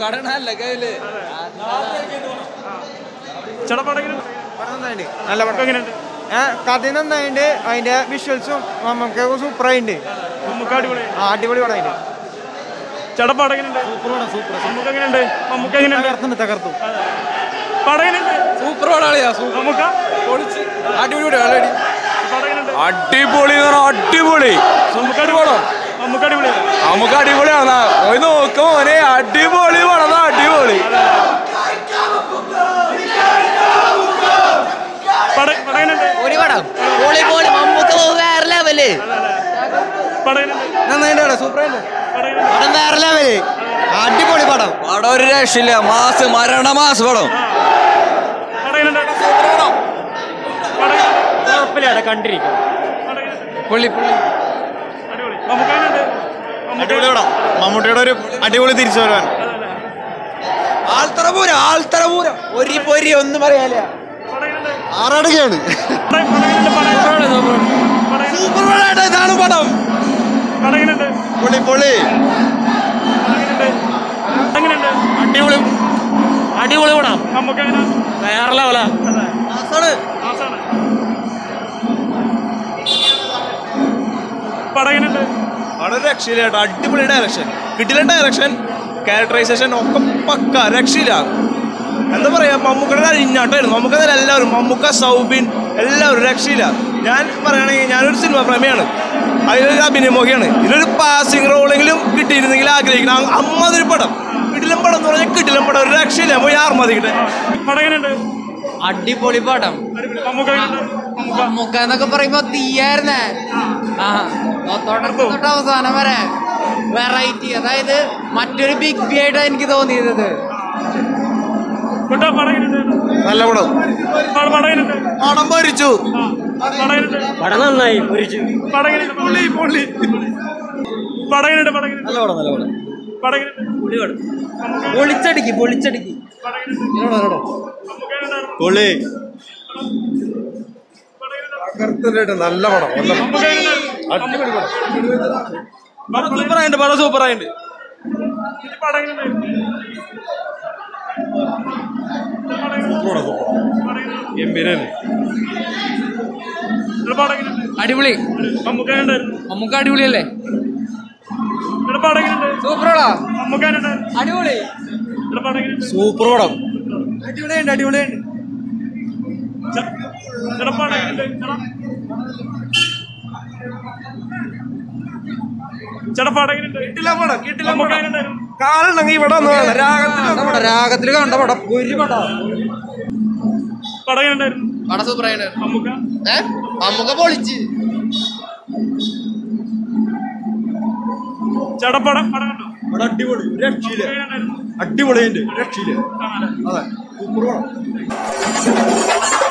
കടണല്ല കയ്യില് ചടപ്പടങ്ങിന് നല്ല പടം എങ്ങനെയുണ്ട് കഥ നന്നായിട്ടുണ്ട് അതിന്റെ വിഷ്വൽസും നമുക്ക് സൂപ്പറായിട്ടുണ്ട് നമുക്ക് അടിപൊളി ആ അടിപൊളി പടമായിട്ട് ചടപ്പടങ്ങിനുണ്ട് നമുക്ക് എങ്ങനെയുണ്ട് നമുക്ക് എങ്ങനെയുണ്ട് തകർത്തുണ്ട് തകർത്തു പടങ്ങനുണ്ട് സൂപ്പർ പടാളിയാ സൂപ്പർ നമുക്ക് പൊളിച്ച് അടിപൊളി ആളടി പടങ്ങനുണ്ട് അടിപൊളി എന്ന് പറഞ്ഞാൽ അടിപൊളി നമുക്ക് അടിപൊളി നമുക്ക് അടിപൊളി നമുക്ക് അടിപൊളിയാണ് പോയി നോക്കും മോനെ അടിപൊളി പടം അടിപൊളി പടങ്ങനുണ്ട് ഒരു പടം പൊളി പൊളി മമ്മൂക്ക വേറെ ലെവല് പടങ്ങനുണ്ട് നന്നായിട്ടുണ്ട് സൂപ്പറായിട്ട് പടങ്ങനുണ്ട് പടം വേറെ ലെവല് അടിപൊളി പടം പടം ഒരു രക്ഷയില്ല മാസ് മരണ മാസ് പടം പടങ്ങനുണ്ട് കുഴപ്പമില്ല കണ്ടിരിക്കും പുള്ളി പുള്ളി അടിപൊളി നമുക്ക് എങ്ങനെയുണ്ട് അടിപൊളി പടം മമ്മൂട്ടിയുടെ ഒരു അടിപൊളി തിരിച്ചു വരാൻ ആൾത്തറ പൂരം ആൾത്തറ പൂരം ഒരു പൊരി ഒന്നും പറയാല്ല പടങ്ങനുണ്ട് ആറടുകയാണ് പടങ്ങനുണ്ട് പടങ്ങനുണ്ട് സൂപ്പർ പടായിട്ട് ഇതാണ് പടം പടങ്ങനുണ്ട് പൊളി പൊളി പടങ്ങനുണ്ട് എങ്ങനെയുണ്ട് അടിപൊളി അടിപൊളി പടം നമുക്ക് എങ്ങനെ വേറെ ലെവലാ മാസാണ് പടങ്ങനുണ്ട് വളരെ രക്ഷയില്ല കേട്ടോ അടിപൊളി ഡയറക്ഷൻ കിട്ടില്ല ഡയറക്ഷൻ ക്യാരക്ടറൈസേഷൻ ഒക്കെ പക്ക രക്ഷയില്ല എന്താ പറയാ മമ്മൂക്കയുടെ അഴിഞ്ഞാട്ടായിരുന്നു നമുക്കതിൽ എല്ലാവരും മമ്മൂക്ക സൗബിൻ എല്ലാവരും രക്ഷയില്ല ഞാൻ പറയുകയാണെങ്കിൽ ഞാനൊരു സിനിമ പ്രേമിയാണ് അതിലൊരു അഭിനയമോഹിയാണ് ഇതിലൊരു പാസിംഗ് റോളെങ്കിലും കിട്ടിയിരുന്നെങ്കിൽ ആഗ്രഹിക്കണം അ- അമ്മതൊരു പടം കിടിലം പടം എന്ന് പറഞ്ഞാൽ കിടിലം പടം ഒരു രക്ഷയില്ല പോയി ആർമതിക്കട്ടെ പടങ്ങനുണ്ട് അടിപൊളി പടം അടിപൊളി നമുക്ക് എങ്ങനെയുണ്ട് നമുക്ക് മമ്മൂക്ക എന്നൊക്കെ പറയുമ്പോ തീയായിരുന്നേ ആ തുടക്കം തൊട്ട് അവസാനം വരെ വെറൈറ്റി അതായത് മറ്റൊരു ബിഗ് ബി ആയിട്ടാണ് എനിക്ക് തോന്നിയത് കുട്ടാ പടങ്ങനുണ്ട് നല്ല പടം പട- പടങ്ങനുണ്ട് പടം ഭരിച്ചു ആ, പടങ്ങനുണ്ട് പടം നന്നായി ഭരിച്ചു പടങ്ങനുണ്ട് പുള്ളി പുള്ളി പടങ്ങനുണ്ട് പടങ്ങനുണ്ട് നല്ല പടം നല്ല പടം പടങ്ങനുണ്ട് നമുക്ക് പൊളിച്ചടിക്ക് പൊളിച്ചടിക്ക് പടങ്ങനുണ്ട് നമുക്ക് എങ്ങനെയുണ്ട് പൊളി നല്ല പടം നല്ല നമുക്ക് എങ്ങനെയുണ്ട് അടിപൊളി പടം സൂപ്പറായിട്ട് പടം സൂപ്പറായിട്ട് ഇത് പടങ്ങനുണ്ട് ഇവിടെ പടങ്ങനുണ്ട് അടിപൊളി നമുക്ക് എങ്ങനെയുണ്ടായിരുന്നു നമുക്ക് അടിപൊളിയല്ലേ ഇവിടെ പടങ്ങനുണ്ട് സൂപ്പറോടാ നമുക്ക് എങ്ങനെയുണ്ടായിരുന്നു അടിപൊളി ഇവിടെ പടങ്ങനുണ്ട് സൂപ്പർ പടം അടിപൊളിയുണ്ട് അടിപൊളിയുണ്ട് ഇവിടെ പടങ്ങനുണ്ട് ചേട്ടാ. ചേട്ടാ പടങ്ങനുണ്ട് കിട്ടില്ല പടം കിട്ടില്ല നമുക്ക് പടം എങ്ങനെയുണ്ടായിരുന്നു കാലുണ്ടെങ്കിൽ ഇവിടെ ഒന്ന് വേണം രാഗത്തിൽ രാഗത്തിൽ കണ്ട പടം ഒരു പടം പടങ്ങനുണ്ടായിരുന്നു പടം സൂപ്പറായിട്ട് നമുക്ക് ഏ നമുക്ക് പൊളിച്ച് ചേട്ടാ പടം പടം കണ്ടോ ഇവിടെ അടിപൊളി രക്ഷയില്ല എങ്ങനെയുണ്ടായിരുന്നു അടിപൊളിയുണ്ട് രക്ഷയില്ല കാണാല്ലേ അതെ സൂപ്പർ പടം